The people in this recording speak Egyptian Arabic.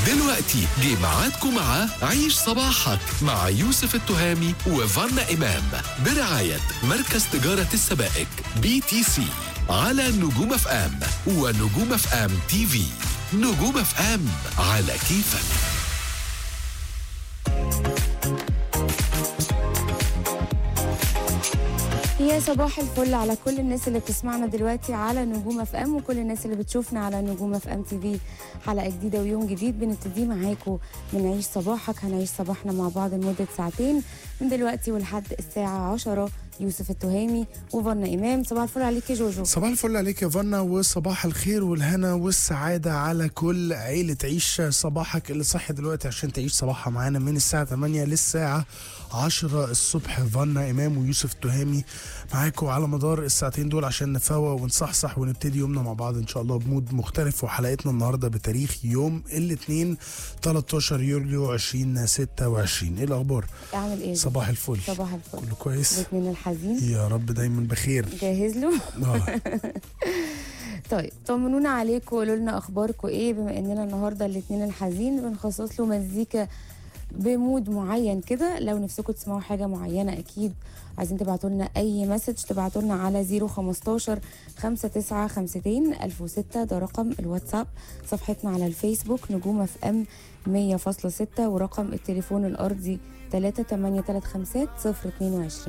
دلوقتي جه ميعادكم مع عيش صباحك مع يوسف التهامي وفانا إمام برعاية مركز تجارة السبائك بي تي سي على نجوم اف ام ونجوم اف ام تي في نجوم اف ام على كيفك يا صباح الفل على كل الناس اللي بتسمعنا دلوقتي على نجوم اف ام وكل الناس اللي بتشوفنا على نجوم اف ام تي في حلقه جديده ويوم جديد بنبتدي معاكم من عيش صباحك هنعيش صباحنا مع بعض لمده ساعتين من دلوقتي ولحد الساعه 10 يوسف التهامي وفنا امام صباح الفل عليك يا جوجو صباح الفل عليك يا فنا وصباح الخير والهنا والسعادة على كل عيلة عيش صباحك اللي صحي دلوقتي عشان تعيش صباحها معانا من الساعة 8 للساعة 10 الصبح فنا إمام ويوسف تهامي معاكم على مدار الساعتين دول عشان نفوق ونصحصح ونبتدي يومنا مع بعض إن شاء الله بمود مختلف وحلقتنا النهاردة بتاريخ يوم الاثنين 13 يوليو 2026 إيه الأخبار؟ اعمل ايه صباح الفل صباح الفل كله كويس؟ الاثنين الحزين يا رب دايما بخير جاهز له آه. طيب طمنونا عليكم وقولوا لنا اخباركم ايه بما اننا النهارده الاثنين الحزين بنخصص له مزيكا بمود معين كده لو نفسكم تسمعوا حاجه معينه اكيد عايزين تبعتوا لنا اي مسج تبعتوا لنا على 015 5952 1006 ده رقم الواتساب صفحتنا على الفيسبوك نجوم اف ام 100.6 ورقم التليفون الارضي 38350 022